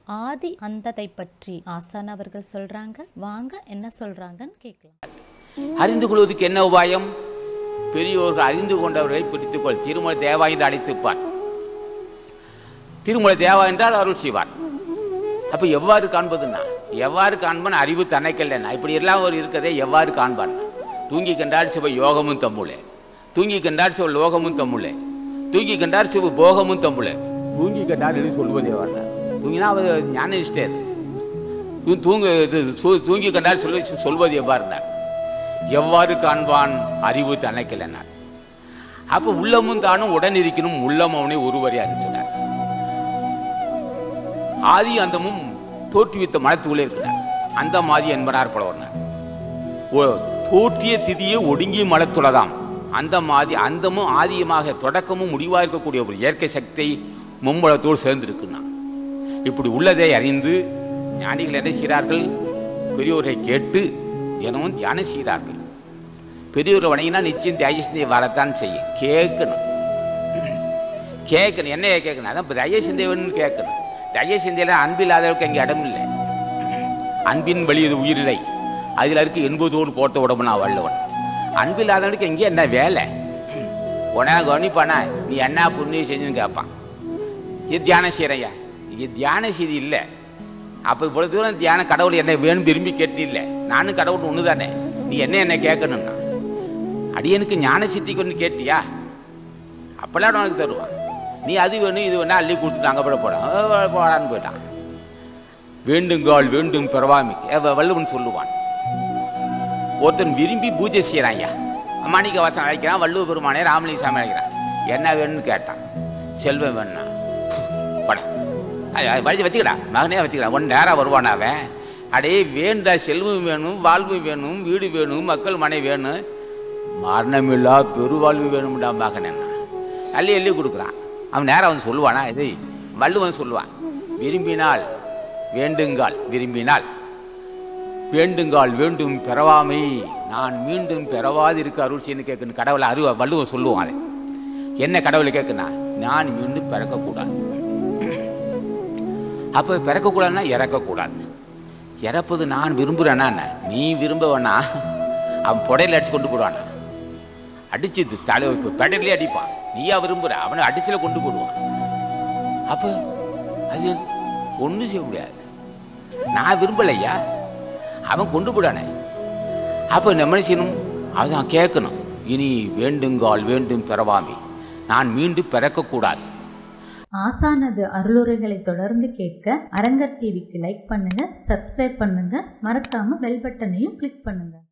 ஆதி அந்தத்தை பற்றி ஆசான் அவர்கள் சொல்றாங்க வாங்க என்ன சொல்றாங்கன்னு கேட்கலாம் அறிந்து கொள்வதற்கு என்ன உபாயம் பெரியோர்கள் அறிந்து கொண்டவர்களை பிடித்துக்கொள் திருமலை தேவா என்று அழைத்துப்பார் திருமலை தேவா என்றால் அருள் செய்வார் அப்ப எவ்வாறு காண்பதுன்னா எவ்வாறு காண்பான் அறிவு தன்னைக்கல்லன்னா இப்படி எல்லாம் ஒரு இருக்கதே எவ்வாறு காண்பான் தூங்கி கண்டால் சிவ யோகமும் தம்முளே தூங்கி கண்டால் சிவ லோகமும் தம்முளே தூங்கி கண்டால் சிவ போகமும் தம்முளே தூங்கி கண்டால் என்று சொல்வதே வார்த்தை தூங்கினா அவர் ஞான நிஷ்டர் தூ- தூங்க இது சூ- தூங்கி கண்டால் சொல்ல சொல்வது எவ்வாறுனார் எவ்வாறு காண்பான் அறிவு தனக்கலனார் அப்ப உள்ளமும் தானும் உடன் இருக்கணும் உள்ளம் அவனை ஒருவரை அறிஞ்சினார் ஆதி அந்தமும் தோற்றுவித்த மனத்துக்குள்ளே இருக்கிறார் அந்த மாதி என்பனார் புலவர்னார் ஓ- தோற்றிய திதியை ஒடுங்கி மலத்துளதாம் அந்த மாதிரி அந்தமும் ஆதியமாக தொடக்கமும் முடிவாக இருக்கக்கூடிய ஒரு இயற்கை சக்தி மும்பலத்தோடு சேர்ந்திருக்குன்னா இப்படி உள்ளதை அறிந்து ஞானிகள் என்ன செய்கிறார்கள் பெரியோரை கேட்டு தினமும் தியானம் செய்கிறார்கள் பெரியோரை வணங்கினா நிச்சயம் தயசிந்தை வரத்தான் செய்யும் கேட்கணும் கேட்கணும் என்ன கேட்கணும் அதான் தயசிந்தைவன் கேட்கணும் தயசிந்தையில அன்பில்லாதவருக்கு அங்கே இடம் இல்லை அன்பின் வழியது உயிரில்லை அதில் இருக்கு எண்பதோடு போட்ட உடம்புனா வள்ளுவன் அன்பில்லாதவனுக்கு எங்கே என்ன வேலை உனக்கு கவனிப்பானா நீ என்ன புண்ணியம் செஞ்சுன்னு கேட்பான் இது தியானம் செய்யறையா இது தியானம் செய்தி இல்லை அப்போ இவ்வளவு தூரம் தியானம் கடவுள் என்ன வேணும் விரும்பி கேட்டு இல்லை நானும் கடவுள் ஒன்று தானே நீ என்ன என்ன கேட்கணும்னா அடியனுக்கு ஞான சித்திக்கு ஒன்று கேட்டியா அப்பெல்லாம் உனக்கு தருவான் நீ அது வேணும் இது வேணா அள்ளி கொடுத்துட்டு அங்கே போட போடான் போடான்னு போயிட்டான் வேண்டுங்கால் வேண்டும் பிறவாமி அவ வள்ளுவன் சொல்லுவான் ஒருத்தன் விரும்பி பூஜை செய்யறான் ஐயா மாணிக்க வாசன் அழைக்கிறான் வள்ளுவ பெருமானே ராமலிங்க சாமி அழைக்கிறான் என்ன வேணும்னு கேட்டான் செல்வம் வேணும்னா படம் வழிச்சு வச்சுக்கடா மகனே வச்சுக்கடா ஒன் நேரம் வருவான் அவன் அடே வேண்டா செல்வம் வேணும் வாழ்வு வேணும் வீடு வேணும் மக்கள் மனை வேணும் மரணமில்லா பெருவாழ்வு வேணும்டா மகன் என்ன அள்ளி அள்ளி கொடுக்குறான் அவன் நேரம் வந்து சொல்லுவானா இது வள்ளுவன் சொல்லுவான் விரும்பினால் வேண்டுங்கால் விரும்பினால் வேண்டுங்கால் வேண்டும் பெறவாமை நான் மீண்டும் பெறவாதிருக்க அருள் செய்யணும் கேட்கணும் கடவுளை அருவ வள்ளுவன் சொல்லுவான் அதை என்ன கடவுளை கேட்கணும் நான் மீண்டும் பிறக்கக்கூடாது அப்போ பிறக்கக்கூடாதுன்னா இறக்கக்கூடாது இறப்பது நான் விரும்புகிறேன்னா என்ன? நீ விரும்ப வேணா அவன் புடையில அடிச்சு கொண்டு போடுவானா அடிச்சு இது தலை இப்போ பெடலே அடிப்பான் நீயா விரும்புற அவனை அடிச்சுல கொண்டு போடுவான் அப்போ அது ஒன்றும் செய்ய முடியாது நான் விரும்பலையா அவன் கொண்டு போடானே அப்போ நம்ம என்ன செய்யணும் அதான் கேட்கணும் இனி வேண்டுங்கால் வேண்டும் பிறவாமி நான் மீண்டும் பிறக்கக்கூடாது ஆசானது அருளுரைகளை தொடர்ந்து கேட்க அரங்கர் டிவிக்கு லைக் பண்ணுங்க சப்ஸ்கிரைப் பண்ணுங்க மறக்காம பெல் பட்டனையும் கிளிக் பண்ணுங்க